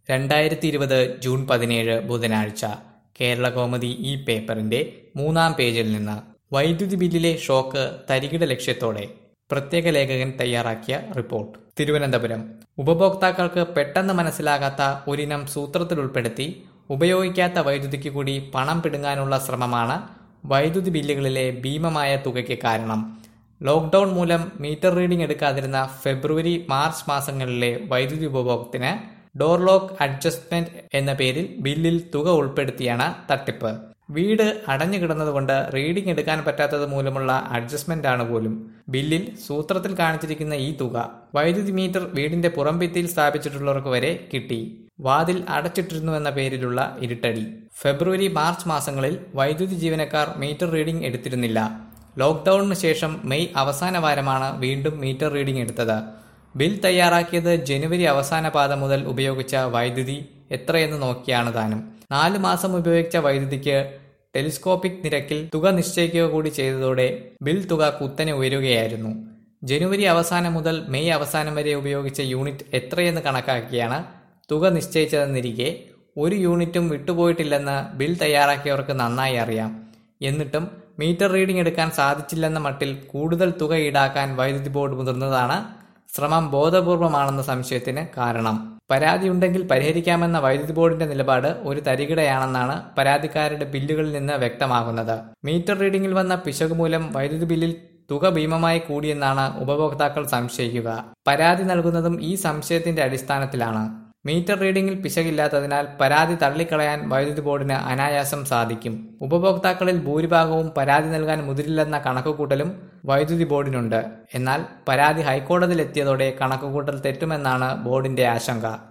രണ്ടായിരത്തി ഇരുപത് ജൂൺ പതിനേഴ് ബുധനാഴ്ച കേരള കൗമുദി ഈ പേപ്പറിന്റെ മൂന്നാം പേജിൽ നിന്ന് വൈദ്യുതി ബില്ലിലെ ഷോക്ക് തരികിട ലക്ഷ്യത്തോടെ പ്രത്യേക ലേഖകൻ തയ്യാറാക്കിയ റിപ്പോർട്ട് തിരുവനന്തപുരം ഉപഭോക്താക്കൾക്ക് പെട്ടെന്ന് മനസ്സിലാകാത്ത ഒരിനം സൂത്രത്തിൽ ഉൾപ്പെടുത്തി ഉപയോഗിക്കാത്ത വൈദ്യുതിക്ക് കൂടി പണം പിടുങ്ങാനുള്ള ശ്രമമാണ് വൈദ്യുതി ബില്ലുകളിലെ ഭീമമായ തുകയ്ക്ക് കാരണം ലോക്ക്ഡൌൺ മൂലം മീറ്റർ റീഡിംഗ് എടുക്കാതിരുന്ന ഫെബ്രുവരി മാർച്ച് മാസങ്ങളിലെ വൈദ്യുതി ഉപഭോഗത്തിന് ഡോർ ലോക്ക് അഡ്ജസ്റ്റ്മെന്റ് എന്ന പേരിൽ ബില്ലിൽ തുക ഉൾപ്പെടുത്തിയാണ് തട്ടിപ്പ് വീട് അടഞ്ഞു കിടന്നതുകൊണ്ട് റീഡിംഗ് എടുക്കാൻ പറ്റാത്തത് മൂലമുള്ള അഡ്ജസ്റ്റ്മെന്റ് ആണ് പോലും ബില്ലിൽ സൂത്രത്തിൽ കാണിച്ചിരിക്കുന്ന ഈ തുക വൈദ്യുതി മീറ്റർ വീടിന്റെ പുറംഭിത്തിയിൽ സ്ഥാപിച്ചിട്ടുള്ളവർക്ക് വരെ കിട്ടി വാതിൽ അടച്ചിട്ടിരുന്നുവെന്ന പേരിലുള്ള ഇരുട്ടടി ഫെബ്രുവരി മാർച്ച് മാസങ്ങളിൽ വൈദ്യുതി ജീവനക്കാർ മീറ്റർ റീഡിംഗ് എടുത്തിരുന്നില്ല ലോക്ക്ഡൌണിന് ശേഷം മെയ് അവസാന വാരമാണ് വീണ്ടും മീറ്റർ റീഡിംഗ് എടുത്തത് ബിൽ തയ്യാറാക്കിയത് ജനുവരി അവസാന പാദം മുതൽ ഉപയോഗിച്ച വൈദ്യുതി എത്രയെന്ന് നോക്കിയാണ് താനും നാല് മാസം ഉപയോഗിച്ച വൈദ്യുതിക്ക് ടെലിസ്കോപ്പിക് നിരക്കിൽ തുക നിശ്ചയിക്കുക കൂടി ചെയ്തതോടെ ബിൽ തുക കുത്തനെ ഉയരുകയായിരുന്നു ജനുവരി അവസാനം മുതൽ മെയ് അവസാനം വരെ ഉപയോഗിച്ച യൂണിറ്റ് എത്രയെന്ന് കണക്കാക്കിയാണ് തുക നിശ്ചയിച്ചതെന്നിരിക്കെ ഒരു യൂണിറ്റും വിട്ടുപോയിട്ടില്ലെന്ന് ബിൽ തയ്യാറാക്കിയവർക്ക് നന്നായി അറിയാം എന്നിട്ടും മീറ്റർ റീഡിംഗ് എടുക്കാൻ സാധിച്ചില്ലെന്ന മട്ടിൽ കൂടുതൽ തുക ഈടാക്കാൻ വൈദ്യുതി ബോർഡ് മുതിർന്നതാണ് ശ്രമം ബോധപൂർവമാണെന്ന സംശയത്തിന് കാരണം പരാതിയുണ്ടെങ്കിൽ പരിഹരിക്കാമെന്ന വൈദ്യുതി ബോർഡിന്റെ നിലപാട് ഒരു തരികിടയാണെന്നാണ് പരാതിക്കാരുടെ ബില്ലുകളിൽ നിന്ന് വ്യക്തമാകുന്നത് മീറ്റർ റീഡിംഗിൽ വന്ന പിശക് മൂലം വൈദ്യുതി ബില്ലിൽ തുക ഭീമമായി കൂടിയെന്നാണ് ഉപഭോക്താക്കൾ സംശയിക്കുക പരാതി നൽകുന്നതും ഈ സംശയത്തിന്റെ അടിസ്ഥാനത്തിലാണ് മീറ്റർ റീഡിംഗിൽ പിശകില്ലാത്തതിനാൽ പരാതി തള്ളിക്കളയാൻ വൈദ്യുതി ബോർഡിന് അനായാസം സാധിക്കും ഉപഭോക്താക്കളിൽ ഭൂരിഭാഗവും പരാതി നൽകാൻ മുതിരില്ലെന്ന കണക്കുകൂട്ടലും വൈദ്യുതി ബോർഡിനുണ്ട് എന്നാൽ പരാതി ഹൈക്കോടതിയിലെത്തിയതോടെ കണക്കുകൂട്ടൽ തെറ്റുമെന്നാണ് ബോർഡിന്റെ ആശങ്ക